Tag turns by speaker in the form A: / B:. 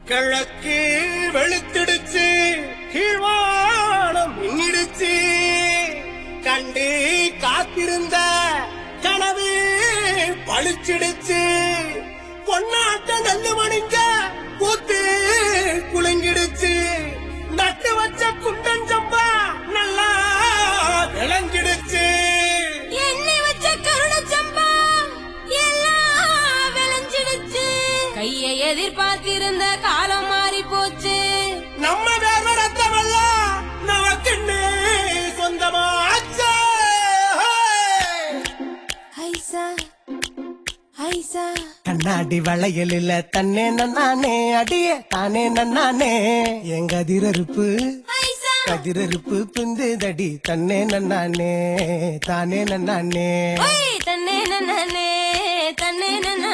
A: கிழக்கு வெளுத்திடுச்சு கீழ்வானம் மின்னிடுச்சு கண்டு காத்திருந்த கனவு பளிச்சிடுச்சு பொன்னாட்ட நல்லு மணிங்க கூத்து குலுங்கிடுச்சு நட்டு வச்ச குண்டஞ்சம்பா நல்லா விளைஞ்சிடுச்சு
B: எண்ணி வச்ச கருணச்சம்பா எல்லாம் விளைஞ்சிடுச்சு கையை எதிர்பார்த்திருந்த காலம் மாறி போச்சு
A: நம்ம வேர்வ ரத்தமெல்லாம் நமக்குன்னு சொந்தமாச்சே
B: ஐசா ஐசா
A: கண்ணாடி வளையலில் தன்னே நன்னானே அடியே தானே நன்னானே எங்க அதிரறுப்பு
B: ஐசா
A: கதிரறுப்பு பிந்துதடி தன்னே நன்னானே தானே நன்னானே
B: ஓய் தன்னே நன்னே தன்னே நன்ன